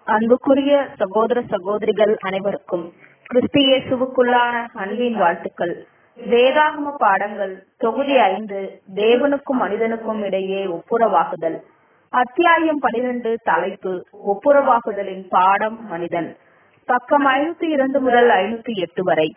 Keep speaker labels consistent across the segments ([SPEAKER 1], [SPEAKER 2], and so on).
[SPEAKER 1] அன்புக்குரிய சகோதர சகோதரிகள் அனைவருக்கும் கிறிஸ்து இயேசுவுக்குள்ளான அன்பின் வாழ்த்துக்கள் வேதாகம பாடங்கள் தொகுதி ஐந்து தேவனுக்கும் மனிதனுக்கும் இடையே ஒப்புரவாகுதல் அத்தியாயம் பனிரெண்டு தலைப்பு ஒப்புரவாகுதலின் பாடம் மனிதன் பக்கம் ஐநூத்தி இரண்டு முதல் ஐநூத்தி எட்டு வரை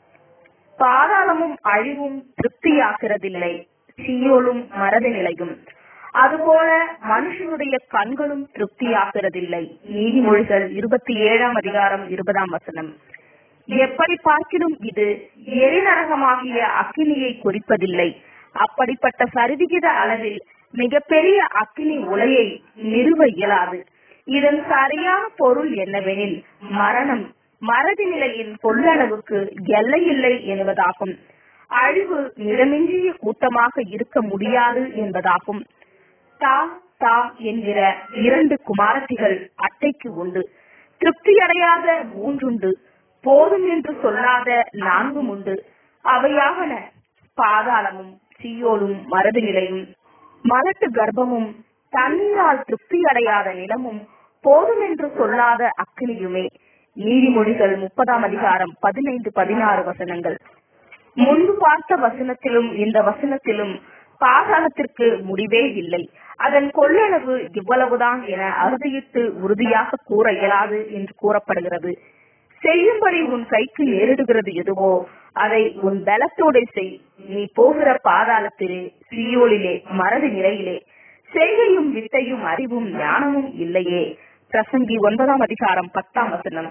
[SPEAKER 1] பாதாளமும் அழிவும் திருப்தியாகிறதில்லை சீயோலும் மறதி நிலையும் அதுபோல மனுஷனுடைய கண்களும் திருப்தியாகிறதில்லை நீதிமொழிகள் இருபத்தி ஏழாம் அதிகாரம் இருபதாம் வசனம் எப்படி பார்க்கிலும் இது எரிநரகமாகிய அக்கினியை குறிப்பதில்லை அப்படிப்பட்ட சரிவிகித அளவில் மிகப்பெரிய அக்கினி உலையை நிறுவ இயலாது இதன் சரியான பொருள் என்னவெனில் மரணம் மறதி நிலையின் கொள்ளளவுக்கு எல்லையில்லை என்பதாகும் அழிவு நிறமின்றிய கூட்டமாக இருக்க முடியாது என்பதாகும் தா தா என்கிற இரண்டு குமாரத்திகள் அட்டைக்கு உண்டு திருப்தியடையாத மூன்றுண்டு போதும் என்று சொல்லாத நான்கும் உண்டு அவையாவன பாதாளமும் சீயோலும் மறதி நிலையும் மலட்டு கர்ப்பமும் தண்ணீரால் திருப்தி அடையாத நிலமும் போதும் என்று சொல்லாத அக்கினியுமே நீதிமொழிகள் முப்பதாம் அதிகாரம் பதினைந்து பதினாறு வசனங்கள் முன்பு பார்த்த வசனத்திலும் இந்த வசனத்திலும் பாதாளத்திற்கு முடிவே இல்லை அதன் கொள்ளளவு இவ்வளவுதான் என அறுதியிட்டு உறுதியாக கூற இயலாது என்று கூறப்படுகிறது செய்யும்படி உன் கைக்கு நேரிடுகிறது எதுவோ அதை உன் பலத்தோட செய் நீ போகிற பாதாளத்திலே சியோலிலே மறதி நிலையிலே செய்கையும் வித்தையும் அறிவும் ஞானமும் இல்லையே பிரசங்கி ஒன்பதாம் அதிகாரம் பத்தாம் வசனம்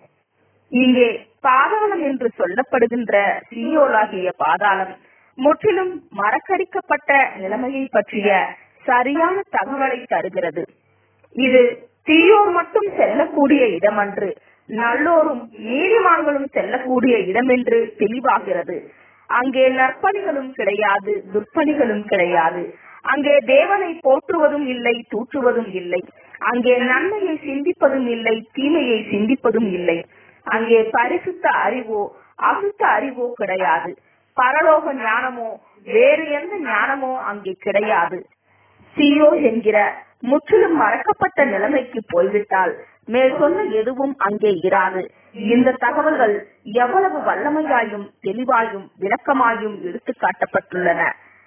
[SPEAKER 1] இங்கே பாதாளம் என்று சொல்லப்படுகின்ற சியோலாகிய பாதாளம் முற்றிலும் மறக்கடிக்கப்பட்ட நிலைமையை பற்றிய சரியான தகவலை தருகிறது இது தீயோர் மட்டும் செல்லக்கூடிய இடமன்று நல்லோரும் நீதிமான்களும் செல்லக்கூடிய இடமென்று தெளிவாகிறது அங்கே நற்பணிகளும் கிடையாது துர்ப்பணிகளும் கிடையாது அங்கே தேவனை போற்றுவதும் இல்லை தூற்றுவதும் இல்லை அங்கே நன்மையை சிந்திப்பதும் இல்லை தீமையை சிந்திப்பதும் இல்லை அங்கே பரிசுத்த அறிவோ அசுத்த அறிவோ கிடையாது பரலோக ஞானமோ வேறு எந்த ஞானமோ அங்கே கிடையாது சியோ என்கிற முற்றிலும் மறக்கப்பட்ட நிலைமைக்கு போய்விட்டால் மேல் சொன்ன எதுவும் அங்கே இராது இந்த தகவல்கள் எவ்வளவு வல்லமையாயும் தெளிவாயும் விளக்கமாயும் எடுத்து காட்டப்பட்டுள்ளன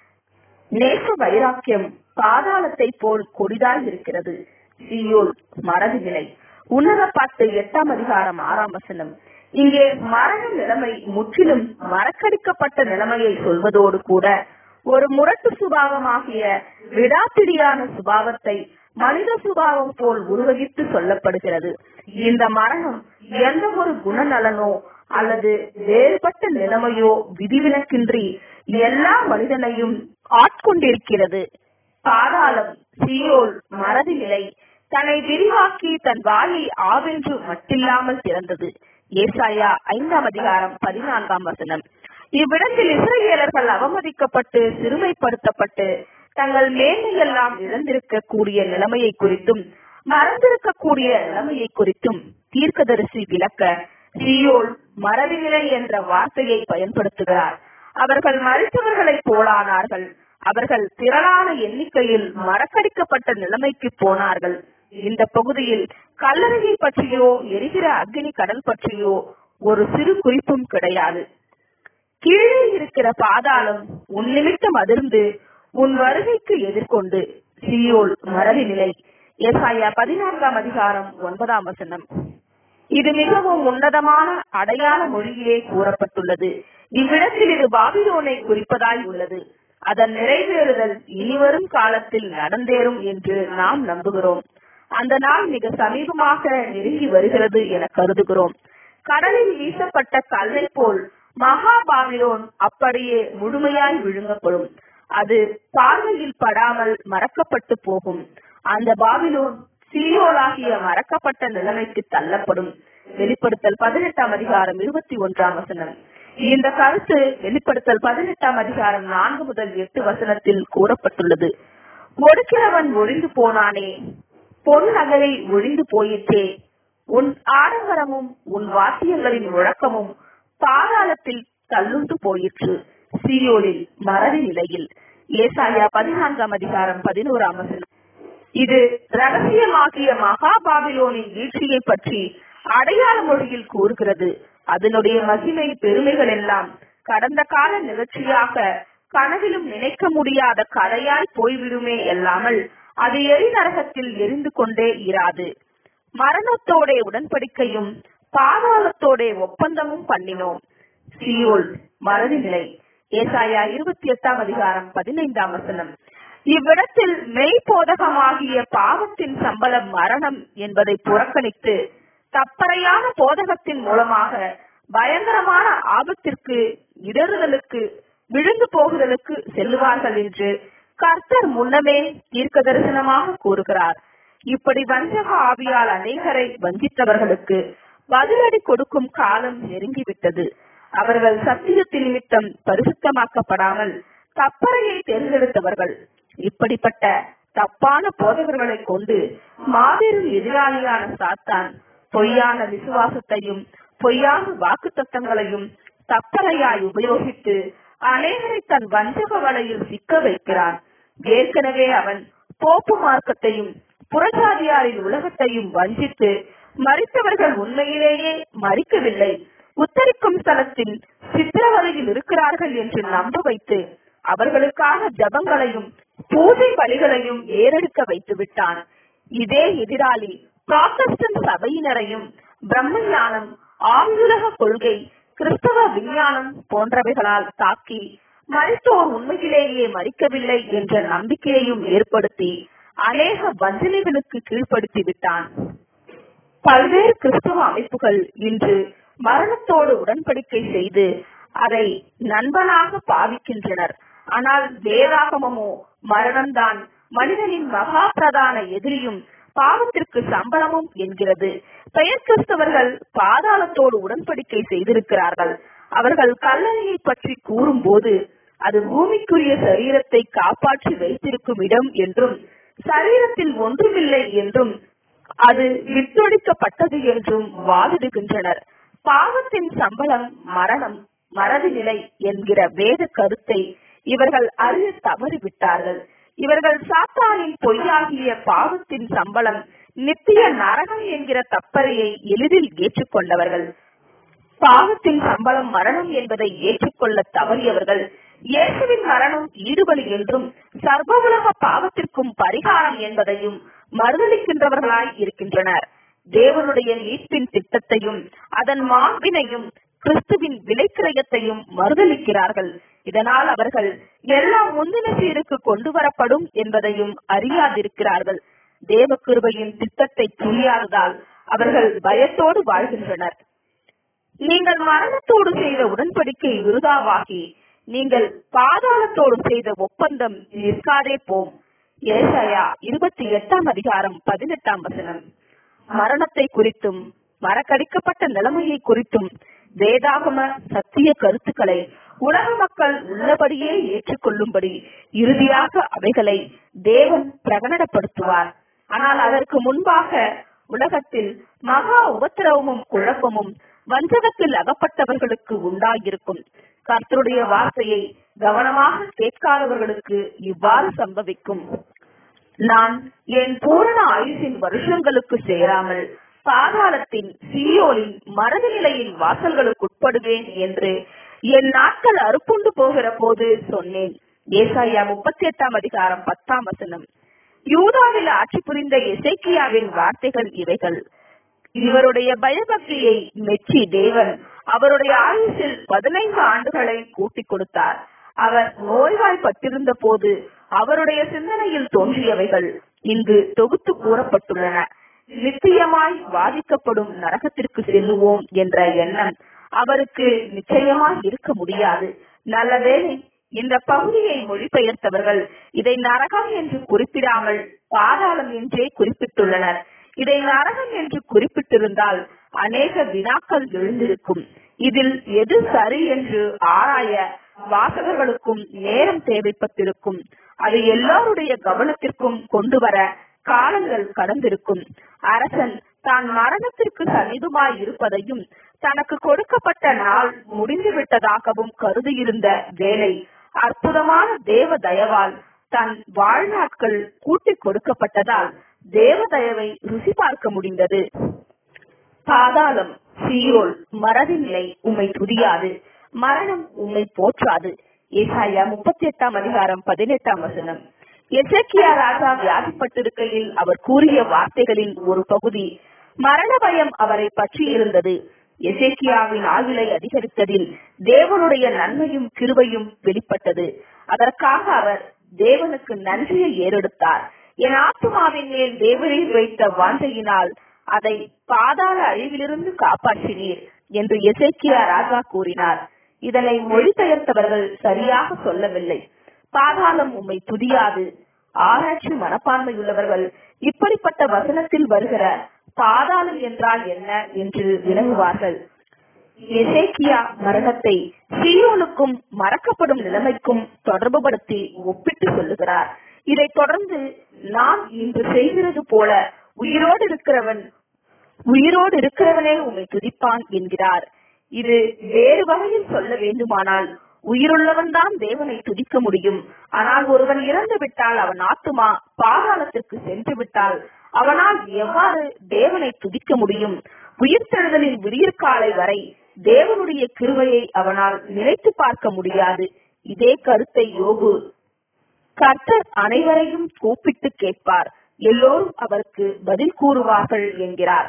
[SPEAKER 1] நேச வைராக்கியம் பாதாளத்தை போல் கொடிதாய் இருக்கிறது சியோல் மறதி நிலை உன்னத பாட்டு எட்டாம் அதிகாரம் ஆறாம் வசனம் இங்கே மரண நிலைமை முற்றிலும் மறக்கடிக்கப்பட்ட நிலைமையை சொல்வதோடு கூட ஒரு முரட்டு சுபாவமாகிய விடாப்பிடியான சுபாவத்தை மனித சுபாவம் போல் உருவகித்து சொல்லப்படுகிறது இந்த மரணம் எந்த ஒரு குணநலனோ அல்லது வேறுபட்ட நிலைமையோ விதிவிலக்கின்றி எல்லா மனிதனையும் ஆட்கொண்டிருக்கிறது பாதாளம் சியோல் மறதி நிலை தன்னை விரிவாக்கி தன் வாயை ஆவென்று மட்டில்லாமல் திறந்தது ஏசாயா ஐந்தாம் அதிகாரம் பதினான்காம் வசனம் இவ்விடத்தில் இஸ்ரேலர்கள் அவமதிக்கப்பட்டு சிறுமைப்படுத்தப்பட்டு தங்கள் மேன்மையெல்லாம் இழந்திருக்க கூடிய நிலைமையை குறித்தும் மறந்திருக்கக்கூடிய நிலைமையை குறித்தும் தீர்க்கதரிசி விளக்க சியோல் மரபிநிலை என்ற வார்த்தையை பயன்படுத்துகிறார் அவர்கள் மறித்தவர்களைப் போலானார்கள் அவர்கள் திரளான எண்ணிக்கையில் மறக்கடிக்கப்பட்ட நிலைமைக்கு போனார்கள் இந்த பகுதியில் கல்லறையை பற்றியோ எரிகிற அக்னி கடல் பற்றியோ ஒரு சிறு குறிப்பும் கிடையாது கீழே இருக்கிற பாதாளம் உன் நிமித்தம் அதிர்ந்து உன் வருகைக்கு எதிர்கொண்டு சியோல் மரபி நிலை எஸ்ஐயா பதினான்காம் அதிகாரம் ஒன்பதாம் வசனம் இது மிகவும் உன்னதமான அடையாள மொழியிலே கூறப்பட்டுள்ளது இவ்விடத்தில் இது பாபிலோனை குறிப்பதாய் உள்ளது அதன் நிறைவேறுதல் இனிவரும் காலத்தில் நடந்தேறும் என்று நாம் நம்புகிறோம் அந்த நாள் மிக சமீபமாக நெருங்கி வருகிறது என கருதுகிறோம் கடலில் வீசப்பட்ட கல்லை போல் மகா பாபிலோன் அப்படியே முழுமையாய் விழுங்கப்படும் அது பார்வையில் படாமல் மறக்கப்பட்டு போகும் அந்த பாபிலோன் சீயோலாகிய மறக்கப்பட்ட நிலைமைக்கு தள்ளப்படும் வெளிப்படுத்தல் பதினெட்டாம் அதிகாரம் இருபத்தி ஒன்றாம் வசனம் இந்த கருத்து வெளிப்படுத்தல் பதினெட்டாம் அதிகாரம் நான்கு முதல் எட்டு வசனத்தில் கூறப்பட்டுள்ளது ஒடுக்கிறவன் ஒழிந்து போனானே பொன் நகரை ஒழிந்து போயிற்றே உன் ஆடம்பரமும் உன் வாத்தியங்களின் முழக்கமும் பாதாளத்தில் தள்ளுண்டு போயிற்று சியோலில் மறதி நிலையில் ஏசாயா பதினான்காம் அதிகாரம் பதினோராம் வசனம் இது ரகசியமாகிய மகாபாபிலோனின் வீழ்ச்சியை பற்றி அடையாள மொழியில் கூறுகிறது அதனுடைய மகிமை பெருமைகள் எல்லாம் கடந்த கால நிகழ்ச்சியாக கனவிலும் நினைக்க முடியாத கதையாய் போய்விடுமே அல்லாமல் அது எரிநரகத்தில் எரிந்து கொண்டே இராது மரணத்தோட உடன்படிக்கையும் பாதாளத்தோட ஒப்பந்தமும் பண்ணினோம் சியோல் மறதி நிலை ஏசாயா இருபத்தி எட்டாம் அதிகாரம் பதினைந்தாம் வசனம் இவ்விடத்தில் மெய்போதகமாகிய பாவத்தின் சம்பளம் மரணம் என்பதை புறக்கணித்து தப்பறையான போதகத்தின் மூலமாக பயங்கரமான ஆபத்திற்கு இடறுதலுக்கு விழுந்து போகுதலுக்கு செல்லுவார்கள் என்று கர்த்தர் முன்னமே தீர்க்க தரிசனமாக கூறுகிறார் இப்படி வஞ்சக ஆவியால் அநேகரை வஞ்சித்தவர்களுக்கு பதிலடி கொடுக்கும் காலம் நெருங்கிவிட்டது அவர்கள் சத்தியத்தின் நிமித்தம் பரிசுத்தமாக்கப்படாமல் தப்பறையை தேர்ந்தெடுத்தவர்கள் இப்படிப்பட்ட தப்பான போதகர்களை கொண்டு மாபெரும் எதிராளியான சாத்தான் பொய்யான விசுவாசத்தையும் பொய்யான வாக்கு தத்தங்களையும் தப்பறையாய் உபயோகித்து அநேகரை தன் வஞ்சக வலையில் சிக்க வைக்கிறான் ஏற்கனவே அவன் போப்பு மார்க்கத்தையும் புறஜாதியாரின் உலகத்தையும் வஞ்சித்து மறித்தவர்கள் உண்மையிலேயே மறிக்கவில்லை உத்தரிக்கும் ஸ்தலத்தில் சித்திரவதையில் இருக்கிறார்கள் என்று நம்ப வைத்து அவர்களுக்காக ஜபங்களையும் பூஜை பலிகளையும் ஏறெடுக்க வைத்து விட்டான் இதே எதிராளி புராட்டஸ்டன்ட் சபையினரையும் பிரம்ம ஞானம் ஆயுலக கொள்கை கிறிஸ்தவ விஞ்ஞானம் போன்றவைகளால் தாக்கி மறித்தோர் உண்மையிலேயே மறிக்கவில்லை என்ற நம்பிக்கையையும் ஏற்படுத்தி அநேக வஞ்சனைகளுக்கு கீழ்ப்படுத்தி விட்டான் பல்வேறு கிறிஸ்தவ அமைப்புகள் இன்று மரணத்தோடு உடன்படிக்கை செய்து அதை நண்பனாக பாவிக்கின்றனர் ஆனால் வேதாகமமோ மரணம்தான் மனிதனின் மகா பிரதான எதிரியும் பாவத்திற்கு சம்பளமும் என்கிறது பெயர் கிறிஸ்தவர்கள் பாதாளத்தோடு உடன்படிக்கை செய்திருக்கிறார்கள் அவர்கள் கல்லறையை பற்றி கூறும்போது அது பூமிக்குரிய சரீரத்தை காப்பாற்றி வைத்திருக்கும் இடம் என்றும் சரீரத்தில் ஒன்றுமில்லை என்றும் அது வித்தொழிக்கப்பட்டது என்றும் வாதிடுகின்றனர் பாவத்தின் சம்பளம் மரணம் மறதி நிலை என்கிற வேத கருத்தை இவர்கள் அறிய தவறிவிட்டார்கள் இவர்கள் சாத்தானின் பொய்யாகிய பாவத்தின் சம்பளம் நித்திய நரகம் என்கிற தப்பறையை எளிதில் ஏற்றுக்கொண்டவர்கள் பாவத்தின் சம்பளம் மரணம் என்பதை ஏற்றுக்கொள்ள தவறியவர்கள் இயேசுவின் மரணம் ஈடுபலி என்றும் சர்வ உலக பாவத்திற்கும் பரிகாரம் என்பதையும் மறுதளிக்கின்றவர்களாய் இருக்கின்றனர் தேவனுடைய மீட்பின் திட்டத்தையும் அதன் மாண்பினையும் கிறிஸ்துவின் விலைக்கிரயத்தையும் மறுதளிக்கிறார்கள் இதனால் அவர்கள் எல்லாம் முந்தின சீருக்கு கொண்டு வரப்படும் என்பதையும் அறியாதிருக்கிறார்கள் தேவ கிருபையின் திட்டத்தை புரியாததால் அவர்கள் பயத்தோடு வாழ்கின்றனர் நீங்கள் மரணத்தோடு செய்த உடன்படிக்கை விருதாவாகி நீங்கள் பாதாளத்தோடு செய்த ஒப்பந்தம் நிற்காதே போம் ஏசாயா இருபத்தி எட்டாம் அதிகாரம் பதினெட்டாம் வசனம் மரணத்தை குறித்தும் மறக்கடிக்கப்பட்ட நிலைமையை குறித்தும் வேதாகம சத்திய கருத்துக்களை உலக மக்கள் உள்ளபடியே ஏற்றுக்கொள்ளும்படி இறுதியாக அவைகளை தேவன் பிரகடனப்படுத்துவார் ஆனால் அதற்கு முன்பாக உலகத்தில் மகா உபத்திரவமும் குழப்பமும் வஞ்சகத்தில் அகப்பட்டவர்களுக்கு உண்டாயிருக்கும் கர்த்தருடைய வார்த்தையை கவனமாக கேட்காதவர்களுக்கு இவ்வாறு சம்பவிக்கும் நான் என் பூரண ஆயுசின் வருஷங்களுக்கு சேராமல் பாதாளத்தின் சீயோலின் மரண நிலையின் வாசல்களுக்குட்படுவேன் என்று என் நாட்கள் அறுப்புண்டு போகிற போது சொன்னேன் ஏசாயா முப்பத்தி எட்டாம் அதிகாரம் பத்தாம் வசனம் யூதாவில் ஆட்சி புரிந்த எசேக்கியாவின் வார்த்தைகள் இவைகள் இவருடைய பயபக்தியை மெச்சி தேவன் அவருடைய ஆயுசில் பதினைந்து ஆண்டுகளை கூட்டிக் கொடுத்தார் அவர் நோய்வாய்ப்பட்டிருந்த போது அவருடைய சிந்தனையில் தோன்றியவைகள் இங்கு தொகுத்து கூறப்பட்டுள்ளன நிச்சயமாய் பாதிக்கப்படும் நரகத்திற்கு செல்லுவோம் என்ற எண்ணம் அவருக்கு நிச்சயமாய் இருக்க முடியாது நல்லவேளை இந்த பகுதியை மொழிபெயர்த்தவர்கள் இதை நரகம் என்று குறிப்பிடாமல் பாதாளம் என்றே குறிப்பிட்டுள்ளனர் இதை நரகம் என்று குறிப்பிட்டிருந்தால் அநேக வினாக்கள் எழுந்திருக்கும் இதில் எது சரி என்று ஆராய வாசகர்களுக்கும் நேரம் தேவைப்பட்டிருக்கும் அது எல்லாருடைய கவனத்திற்கும் கொண்டு வர காலங்கள் கடந்திருக்கும் அரசன் தான் மரணத்திற்கு சமீபமாய் இருப்பதையும் தனக்கு கொடுக்கப்பட்ட நாள் முடிந்து விட்டதாகவும் கருதியிருந்த வேலை அற்புதமான தேவ தயவால் தன் வாழ்நாட்கள் கூட்டிக் கொடுக்கப்பட்டதால் தேவதயவை ருசி பார்க்க முடிந்தது பாதாளம் சீரோல் மறதி நிலை உம்மை துதியாது மரணம் உம்மை போற்றாது ஏசாயா முப்பத்தி எட்டாம் அதிகாரம் பதினெட்டாம் வசனம் எசேக்கியா ராஜா வியாதிப்பட்டிருக்கையில் அவர் கூறிய வார்த்தைகளின் ஒரு பகுதி மரண பயம் அவரை பற்றி இருந்தது எசேக்கியாவின் ஆயுளை அதிகரித்ததில் தேவனுடைய நன்மையும் கிருபையும் வெளிப்பட்டது அதற்காக அவர் தேவனுக்கு நன்றியை ஏறெடுத்தார் என் ஆத்துமாவின் மேல் தேவரில் வைத்த வாஞ்சையினால் அதை பாதாள அழிவிலிருந்து காப்பாற்றினீர் என்று எசேக்கியா ராஜா கூறினார் இதனை மொழிபெயர்த்தவர்கள் சரியாக சொல்லவில்லை பாதாளம் உம்மை துதியாது ஆராய்ச்சி மனப்பான்மையுள்ளவர்கள் இப்படிப்பட்ட வசனத்தில் வருகிற பாதாளம் என்றால் என்ன என்று வினவுவார்கள் எசேக்கியா மரணத்தை சீயோனுக்கும் மறக்கப்படும் நிலைமைக்கும் தொடர்புபடுத்தி ஒப்பிட்டு சொல்லுகிறார் இதைத் தொடர்ந்து நாம் இன்று செய்கிறது போல உயிரோடு இருக்கிறவன் உயிரோடு இருக்கிறவனே உம்மை துதிப்பான் என்கிறார் இது வேறு வகையில் சொல்ல வேண்டுமானால் உயிருள்ளவன் தான் தேவனை துதிக்க முடியும் ஆனால் ஒருவன் இறந்து விட்டால் அவன் ஆத்துமா பாதாளத்திற்கு சென்று விட்டால் அவனால் எவ்வாறு தேவனை துதிக்க முடியும் உயிர்த்தெழுதலின் விடியற்காலை வரை தேவனுடைய கிருவையை அவனால் நினைத்து பார்க்க முடியாது இதே கருத்தை யோகு கர்த்தர் அனைவரையும் கூப்பிட்டு கேட்பார் எல்லோரும் அவருக்கு பதில் கூறுவார்கள் என்கிறார்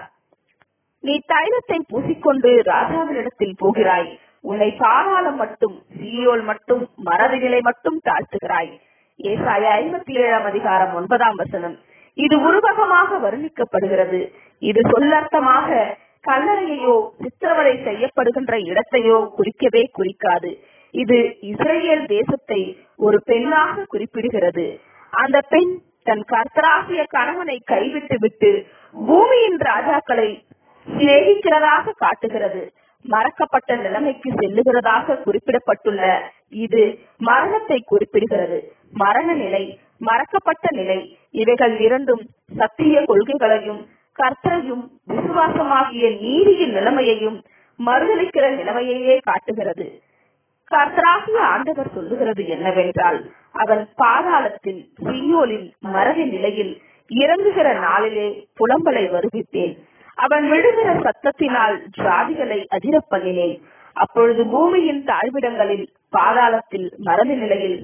[SPEAKER 1] நீ தைலத்தை பூசிக்கொண்டு ராஜாவினிடத்தில் போகிறாய் உன்னை பாதாளம் மட்டும் சீயோல் மட்டும் மரபிகளை மட்டும் தாழ்த்துகிறாய் ஏசாய ஐம்பத்தி ஏழாம் அதிகாரம் ஒன்பதாம் வசனம் இது உருவகமாக வர்ணிக்கப்படுகிறது இது சொல்லர்த்தமாக கல்லறையையோ சித்திரவதை செய்யப்படுகின்ற இடத்தையோ குறிக்கவே குறிக்காது இது இஸ்ரேல் தேசத்தை ஒரு பெண்ணாக குறிப்பிடுகிறது அந்த பெண் தன் கர்த்தராகிய கணவனை கைவிட்டு விட்டு பூமியின் ராஜாக்களை சிநேகிக்கிறதாக காட்டுகிறது மறக்கப்பட்ட நிலைமைக்கு செல்லுகிறதாக குறிப்பிடப்பட்டுள்ள இது மரணத்தை குறிப்பிடுகிறது மரண நிலை மறக்கப்பட்ட நிலை இவைகள் இரண்டும் சத்திய கொள்கைகளையும் கர்த்தரையும் விசுவாசமாகிய நீதியின் நிலைமையையும் மறுதளிக்கிற நிலைமையையே காட்டுகிறது கர்த்தராகிய ஆண்டவர் சொல்லுகிறது என்னவென்றால் அவன் பாதாளத்தில் சியோலில் மரபு நிலையில் இறங்குகிற நாளிலே புலம்பலை வருவித்தேன் அவன் விழுகிற சத்தத்தினால் ஜாதிகளை அதிரப் பண்ணினேன் அப்பொழுது பூமியின் தாழ்விடங்களில் பாதாளத்தில் மரபு நிலையில்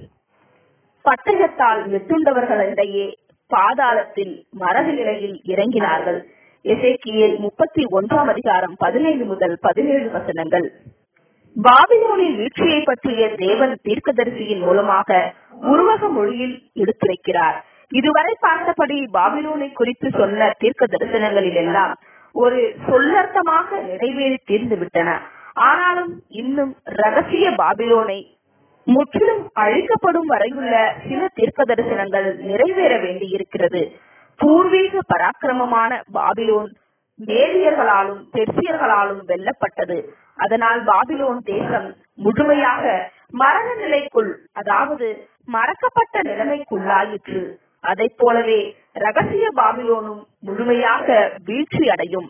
[SPEAKER 1] பட்டயத்தால் வெட்டுண்டவர்களிடையே பாதாளத்தில் மரபு நிலையில் இறங்கினார்கள் எசேக்கியேல் முப்பத்தி ஒன்றாம் அதிகாரம் பதினைந்து முதல் பதினேழு வசனங்கள் பாபிலோனின் வீழ்ச்சியை பற்றிய தேவன் தீர்க்கதரிசியின் மூலமாக உருவக மொழியில் எடுத்துரைக்கிறார் இதுவரை பார்த்தபடி பாபிலோனை குறித்து சொன்ன தீர்க்க தரிசனங்களில் எல்லாம் ஒரு சொல்லர்த்தமாக நிறைவேறி தீர்ந்து விட்டன ஆனாலும் இன்னும் ரகசிய பாபிலோனை முற்றிலும் அழிக்கப்படும் வரையுள்ள சில தீர்க்க தரிசனங்கள் நிறைவேற வேண்டியிருக்கிறது பூர்வீக பராக்கிரமமான பாபிலோன் மேலியர்களாலும் பெர்சியர்களாலும் வெல்லப்பட்டது அதனால் பாபிலோன் தேசம் முழுமையாக மரண நிலைக்குள் அதாவது மறக்கப்பட்ட நிலைமைக்குள்ளாயிற்று அதை போலவே ரகசிய பாபிலோனும் முழுமையாக வீழ்ச்சி அடையும்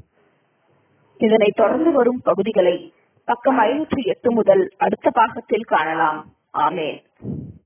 [SPEAKER 1] இதனை தொடர்ந்து வரும் பகுதிகளை பக்கம் ஐநூற்றி எட்டு முதல் அடுத்த பாகத்தில் காணலாம் ஆமேன்